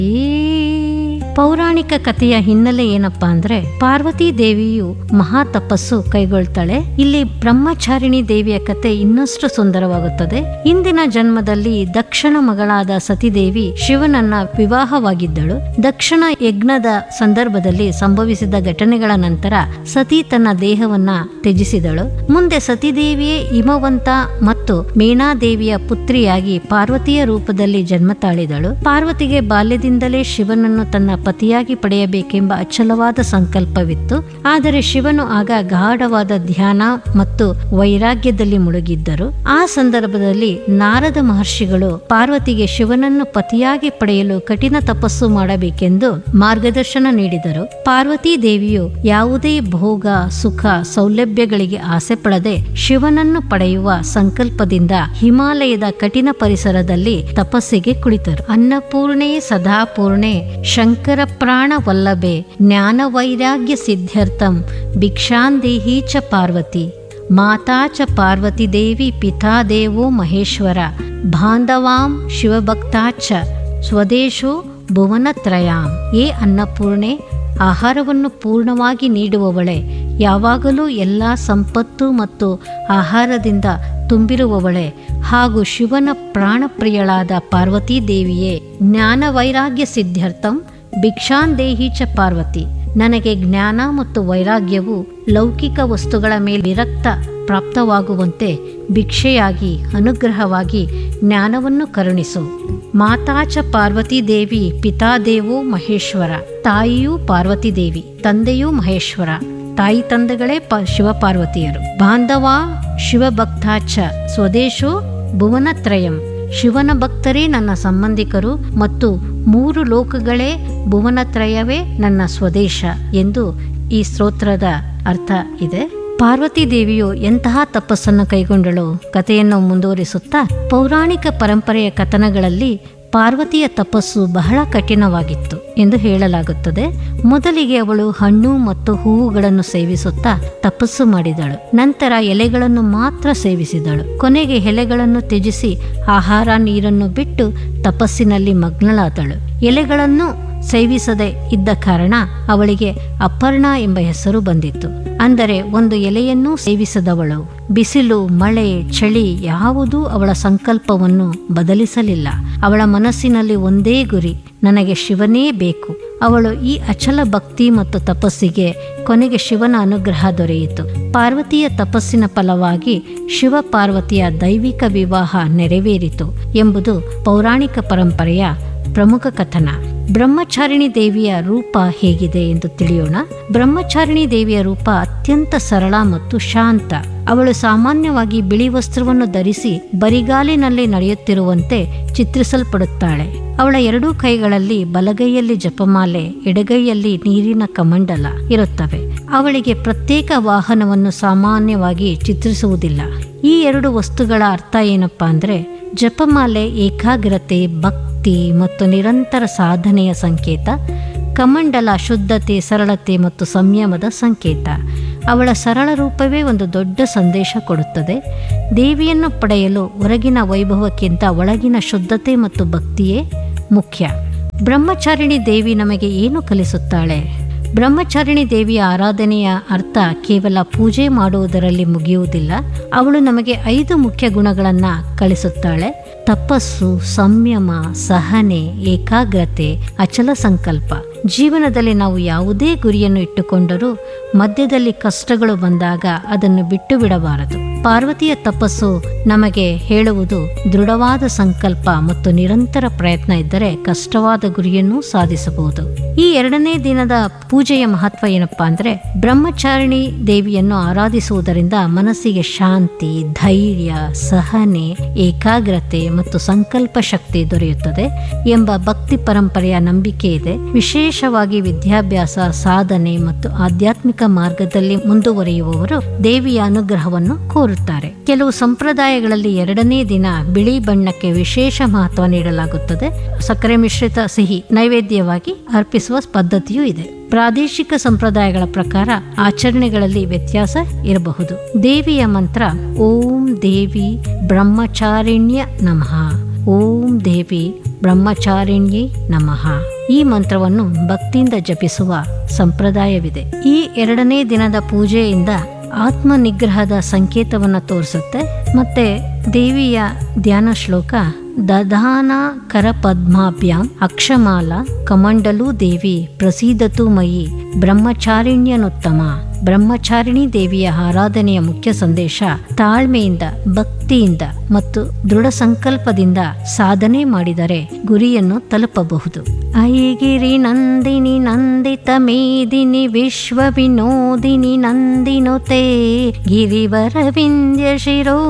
ಈ ಪೌರಾಣಿಕ ಕಥೆಯ ಹಿನ್ನೆಲೆ ಏನಪ್ಪಾ ಅಂದ್ರೆ ಪಾರ್ವತಿ ದೇವಿಯು ಮಹಾ ತಪಸ್ಸು ಕೈಗೊಳ್ತಾಳೆ ಇಲ್ಲಿ ಬ್ರಹ್ಮಚಾರಿಣಿ ದೇವಿಯ ಕತೆ ಇನ್ನಷ್ಟು ಸುಂದರವಾಗುತ್ತದೆ ಇಂದಿನ ಜನ್ಮದಲ್ಲಿ ದಕ್ಷನ ಮಗಳಾದ ಸತಿದೇವಿ ಶಿವನನ್ನ ವಿವಾಹವಾಗಿದ್ದಳು ದಕ್ಷನ ಯಜ್ಞದ ಸಂದರ್ಭದಲ್ಲಿ ಸಂಭವಿಸಿದ ಘಟನೆಗಳ ನಂತರ ಸತಿ ತನ್ನ ದೇಹವನ್ನ ತ್ಯಜಿಸಿದಳು ಮುಂದೆ ಸತಿದೇವಿಯೇ ಹಿಮವಂತ ಮತ್ತು ಮೇಣಾದೇವಿಯ ಪುತ್ರಿಯಾಗಿ ಪಾರ್ವತಿಯ ರೂಪದಲ್ಲಿ ಜನ್ಮ ತಾಳಿದಳು ಪಾರ್ವತಿಗೆ ಬಾಲ್ಯದಿಂದಲೇ ಶಿವನನ್ನು ತನ್ನ ಪತಿಯಾಗಿ ಪಡೆಯಬೇಕೆಂಬ ಅಚಲವಾದ ಸಂಕಲ್ಪವಿತ್ತು ಆದರೆ ಶಿವನು ಆಗ ಗಾಢವಾದ ಧ್ಯಾನ ಮತ್ತು ವೈರಾಗ್ಯದಲ್ಲಿ ಮುಳುಗಿದ್ದರು ಆ ಸಂದರ್ಭದಲ್ಲಿ ನಾರದ ಮಹರ್ಷಿಗಳು ಪಾರ್ವತಿಗೆ ಶಿವನನ್ನು ಪತಿಯಾಗಿ ಪಡೆಯಲು ಕಠಿಣ ತಪಸ್ಸು ಮಾಡಬೇಕೆಂದು ಮಾರ್ಗದರ್ಶನ ನೀಡಿದರು ಪಾರ್ವತಿ ದೇವಿಯು ಯಾವುದೇ ಭೋಗ ಸುಖ ಸೌಲಭ್ಯಗಳಿಗೆ ಆಸೆ ಪಡದೆ ಶಿವನನ್ನು ಪಡೆಯುವ ಸಂಕಲ್ಪದಿಂದ ಹಿಮಾಲಯದ ಕಠಿಣ ಪರಿಸರದಲ್ಲಿ ತಪಸ್ಸಿಗೆ ಕುಳಿತರು ಅನ್ನಪೂರ್ಣೆ ಸದಾಪೂರ್ಣೆ ಶಂಕರ ಪ್ರಾಣ ವಲ್ಲಭೆ ಜ್ಞಾನ ವೈರಾಗ್ಯ ಸಿದ್ಧಾರ್ಥಂ ಭಿಕ್ಷಾಂದೇಹಿ ಚ ಪಾರ್ವತಿ ಮಾತಾ ಚ ಪಾರ್ವತಿ ದೇವಿ ಪಿತಾ ದೇವೋ ಮಹೇಶ್ವರ ಬಾಂಧವಾಂ ಶಿವಭಕ್ತಾ ಚ ಸ್ವದೇಶೋ ಭುವನತ್ರಯಾಂ ಏ ಅನ್ನಪೂರ್ಣೆ ಆಹಾರವನ್ನು ಪೂರ್ಣವಾಗಿ ನೀಡುವವಳೆ ಯಾವಾಗಲೂ ಎಲ್ಲ ಸಂಪತ್ತು ಮತ್ತು ಆಹಾರದಿಂದ ತುಂಬಿರುವವಳೆ ಹಾಗೂ ಶಿವನ ಪ್ರಾಣಪ್ರಿಯಳಾದ ಪಾರ್ವತೀ ದೇವಿಯೇ ಜ್ಞಾನ ವೈರಾಗ್ಯ ಸಿದ್ಧಾರ್ಥಂ ಭಿಕ್ಷಾಂದೇಹಿ ಚ ಪಾರ್ವತಿ ನನಗೆ ಜ್ಞಾನ ಮತ್ತು ವೈರಾಗ್ಯವು ಲೌಕಿಕ ವಸ್ತುಗಳ ಮೇಲೆ ವಿರಕ್ತ ಪ್ರಾಪ್ತವಾಗುವಂತೆ ಭಿಕ್ಷೆಯಾಗಿ ಅನುಗ್ರಹವಾಗಿ ಜ್ಞಾನವನ್ನು ಕರುಣಿಸು ಮಾತಾಚ ಪಾರ್ವತಿ ದೇವಿ ಪಿತಾದೇವೋ ಮಹೇಶ್ವರ ತಾಯಿಯೂ ಪಾರ್ವತಿ ದೇವಿ ತಂದೆಯೂ ಮಹೇಶ್ವರ ತಾಯಿ ತಂದೆಗಳೇ ಪ ಶಿವಪಾರ್ವತಿಯರು ಬಾಂಧವ ಶಿವಭಕ್ತಾಚ ಸ್ವದೇಶೋ ಭುವನತ್ರಯಂ ಶಿವನ ಭಕ್ತರೇ ನನ್ನ ಸಂಬಂಧಿಕರು ಮತ್ತು ಮೂರು ಲೋಕಗಳೇ ಭುವನತ್ರಯವೇ ನನ್ನ ಸ್ವದೇಶ ಎಂದು ಈ ಸ್ತೋತ್ರದ ಅರ್ಥ ಇದೆ ಪಾರ್ವತಿ ದೇವಿಯು ಎಂತಹ ತಪಸ್ಸನ್ನು ಕೈಗೊಂಡಳು ಕಥೆಯನ್ನು ಮುಂದುವರಿಸುತ್ತಾ ಪೌರಾಣಿಕ ಪರಂಪರೆಯ ಕಥನಗಳಲ್ಲಿ ಪಾರ್ವತಿಯ ತಪಸ್ಸು ಬಹಳ ಕಠಿಣವಾಗಿತ್ತು ಎಂದು ಹೇಳಲಾಗುತ್ತದೆ ಮೊದಲಿಗೆ ಅವಳು ಹಣ್ಣು ಮತ್ತು ಹೂವುಗಳನ್ನು ಸೇವಿಸುತ್ತಾ ತಪಸ್ಸು ಮಾಡಿದಳು ನಂತರ ಎಲೆಗಳನ್ನು ಮಾತ್ರ ಸೇವಿಸಿದಳು ಕೊನೆಗೆ ಎಲೆಗಳನ್ನು ತ್ಯಜಿಸಿ ಆಹಾರ ನೀರನ್ನು ಬಿಟ್ಟು ತಪಸ್ಸಿನಲ್ಲಿ ಮಗ್ನಳಾದಳು ಎಲೆಗಳನ್ನು ಸೇವಿಸದೆ ಇದ್ದ ಕಾರಣ ಅವಳಿಗೆ ಅಪರ್ಣ ಎಂಬ ಹೆಸರು ಬಂದಿತ್ತು ಅಂದರೆ ಒಂದು ಎಲೆಯನ್ನೂ ಸೇವಿಸದವಳು ಬಿಸಿಲು ಮಳೆ ಚಳಿ ಯಾವುದೂ ಅವಳ ಸಂಕಲ್ಪವನ್ನು ಬದಲಿಸಲಿಲ್ಲ ಅವಳ ಮನಸ್ಸಿನಲ್ಲಿ ಒಂದೇ ಗುರಿ ನನಗೆ ಶಿವನೇ ಬೇಕು ಅವಳು ಈ ಅಚಲ ಭಕ್ತಿ ಮತ್ತು ತಪಸ್ಸಿಗೆ ಕೊನೆಗೆ ಶಿವನ ಅನುಗ್ರಹ ದೊರೆಯಿತು ಪಾರ್ವತಿಯ ತಪಸ್ಸಿನ ಫಲವಾಗಿ ಶಿವ ಪಾರ್ವತಿಯ ದೈವಿಕ ವಿವಾಹ ನೆರವೇರಿತು ಎಂಬುದು ಪೌರಾಣಿಕ ಪರಂಪರೆಯ ಪ್ರಮುಖ ಕಥನ ಬ್ರಹ್ಮಚಾರಿಣಿ ದೇವಿಯ ರೂಪ ಹೇಗಿದೆ ಎಂದು ತಿಳಿಯೋಣ ಬ್ರಹ್ಮಚಾರಿಣಿ ದೇವಿಯ ರೂಪ ಅತ್ಯಂತ ಸರಳ ಮತ್ತು ಶಾಂತ ಅವಳು ಸಾಮಾನ್ಯವಾಗಿ ಬಿಳಿ ವಸ್ತ್ರವನ್ನು ಧರಿಸಿ ಬರಿಗಾಲಿನಲ್ಲಿ ನಡೆಯುತ್ತಿರುವಂತೆ ಚಿತ್ರಿಸಲ್ಪಡುತ್ತಾಳೆ ಅವಳ ಎರಡೂ ಕೈಗಳಲ್ಲಿ ಬಲಗೈಯಲ್ಲಿ ಜಪಮಾಲೆ ಎಡಗೈಯಲ್ಲಿ ನೀರಿನ ಕಮಂಡಲ ಇರುತ್ತವೆ ಅವಳಿಗೆ ಪ್ರತ್ಯೇಕ ವಾಹನವನ್ನು ಸಾಮಾನ್ಯವಾಗಿ ಚಿತ್ರಿಸುವುದಿಲ್ಲ ಈ ಎರಡು ವಸ್ತುಗಳ ಅರ್ಥ ಏನಪ್ಪಾ ಅಂದ್ರೆ ಜಪಮಾಲೆ ಏಕಾಗ್ರತೆ ಭಕ್ತಿ ಮತ್ತು ನಿರಂತರ ಸಾಧನೆಯ ಸಂಕೇತ ಕಮಂಡಲ ಶುದ್ಧತೆ ಸರಳತೆ ಮತ್ತು ಸಂಯಮದ ಸಂಕೇತ ಅವಳ ಸರಳ ರೂಪವೇ ಒಂದು ದೊಡ್ಡ ಸಂದೇಶ ಕೊಡುತ್ತದೆ ದೇವಿಯನ್ನು ಪಡೆಯಲು ಹೊರಗಿನ ವೈಭವಕ್ಕಿಂತ ಒಳಗಿನ ಶುದ್ಧತೆ ಮತ್ತು ಭಕ್ತಿಯೇ ಮುಖ್ಯ ಬ್ರಹ್ಮಚಾರಿಣಿ ದೇವಿ ನಮಗೆ ಏನು ಕಲಿಸುತ್ತಾಳೆ ಬ್ರಹ್ಮಚಾರಿಣಿ ದೇವಿಯ ಆರಾಧನೆಯ ಅರ್ಥ ಕೇವಲ ಪೂಜೆ ಮಾಡುವುದರಲ್ಲಿ ಮುಗಿಯುವುದಿಲ್ಲ ಅವಳು ನಮಗೆ ಐದು ಮುಖ್ಯ ಗುಣಗಳನ್ನು ಕಲಿಸುತ್ತಾಳೆ ತಪಸ್ಸು ಸಂಯಮ ಸಹನೆ ಏಕಾಗ್ರತೆ ಅಚಲ ಸಂಕಲ್ಪ ಜೀವನದಲ್ಲಿ ನಾವು ಯಾವುದೇ ಗುರಿಯನ್ನು ಇಟ್ಟುಕೊಂಡರೂ ಮಧ್ಯದಲ್ಲಿ ಕಷ್ಟಗಳು ಬಂದಾಗ ಅದನ್ನು ಬಿಟ್ಟು ಬಿಡಬಾರದು ಪಾರ್ವತಿಯ ತಪಸ್ಸು ನಮಗೆ ಹೇಳುವುದು ದೃಢವಾದ ಸಂಕಲ್ಪ ಮತ್ತು ನಿರಂತರ ಪ್ರಯತ್ನ ಇದ್ದರೆ ಕಷ್ಟವಾದ ಗುರಿಯನ್ನು ಸಾಧಿಸಬಹುದು ಈ ಎರಡನೇ ದಿನದ ಪೂಜೆಯ ಮಹತ್ವ ಏನಪ್ಪಾ ಅಂದ್ರೆ ಬ್ರಹ್ಮಚಾರಿಣಿ ದೇವಿಯನ್ನು ಆರಾಧಿಸುವುದರಿಂದ ಮನಸ್ಸಿಗೆ ಶಾಂತಿ ಧೈರ್ಯ ಸಹನೆ ಏಕಾಗ್ರತೆ ಮತ್ತು ಸಂಕಲ್ಪ ಶಕ್ತಿ ದೊರೆಯುತ್ತದೆ ಎಂಬ ಭಕ್ತಿ ಪರಂಪರೆಯ ನಂಬಿಕೆ ಇದೆ ವಿಶೇಷವಾಗಿ ವಿದ್ಯಾಭ್ಯಾಸ ಸಾಧನೆ ಮತ್ತು ಆಧ್ಯಾತ್ಮಿಕ ಮಾರ್ಗದಲ್ಲಿ ಮುಂದುವರಿಯುವವರು ದೇವಿಯ ಅನುಗ್ರಹವನ್ನು ಕೋರುತ್ತಾರೆ ಕೆಲವು ಸಂಪ್ರದಾಯಗಳಲ್ಲಿ ಎರಡನೇ ದಿನ ಬಿಳಿ ಬಣ್ಣಕ್ಕೆ ವಿಶೇಷ ಮಹತ್ವ ನೀಡಲಾಗುತ್ತದೆ ಸಕ್ಕರೆ ಮಿಶ್ರಿತ ಸಿಹಿ ನೈವೇದ್ಯವಾಗಿ ಅರ್ಪಿಸುವ ಪದ್ಧತಿಯೂ ಇದೆ ಪ್ರಾದೇಶಿಕ ಸಂಪ್ರದಾಯಗಳ ಪ್ರಕಾರ ಆಚರಣೆಗಳಲ್ಲಿ ವ್ಯತ್ಯಾಸ ಇರಬಹುದು ದೇವಿಯ ಮಂತ್ರ ಓಂ ದೇವಿ ಬ್ರಹ್ಮಚಾರಿಣ್ಯ ನಮಃ ಓಂ ದೇವಿ ಬ್ರಹ್ಮಚಾರಿಣ್ಯೇ ನಮಃ ಈ ಮಂತ್ರವನ್ನು ಭಕ್ತಿಯಿಂದ ಜಪಿಸುವ ಸಂಪ್ರದಾಯವಿದೆ ಈ ಎರಡನೇ ದಿನದ ಪೂಜೆಯಿಂದ ಆತ್ಮ ನಿಗ್ರಹದ ಸಂಕೇತವನ್ನು ತೋರಿಸುತ್ತೆ ಮತ್ತೆ ದೇವಿಯ ಧ್ಯಾನ ಶ್ಲೋಕ ದಧಾನ ಕರಪದ್ಮಾಭ್ಯಾಂ ಅಕ್ಷಮಾಲ ಕಮಂಡಲು ದೇವಿ ಪ್ರಸೀದತು ಮಯಿ ಬ್ರಹ್ಮಚಾರಿಣ್ಯನುತ್ತಮ ಬ್ರಹ್ಮಚಾರಿಣಿ ದೇವಿಯ ಆರಾಧನೆಯ ಮುಖ್ಯ ಸಂದೇಶ ತಾಳ್ಮೆಯಿಂದ ಭಕ್ತಿಯಿಂದ ಮತ್ತು ದೃಢ ಸಂಕಲ್ಪದಿಂದ ಸಾಧನೆ ಮಾಡಿದರೆ ಗುರಿಯನ್ನು ತಲುಪಬಹುದು ಐಗಿರಿ ನಂದಿನಿ ನಂದಿತ ಮೇದಿನಿ ವಿಶ್ವ ವಿನೋದಿನಿ ನಂದಿನುತೆ ಗಿರಿವರ ವಿಂಧ್ಯ ಶಿರೋ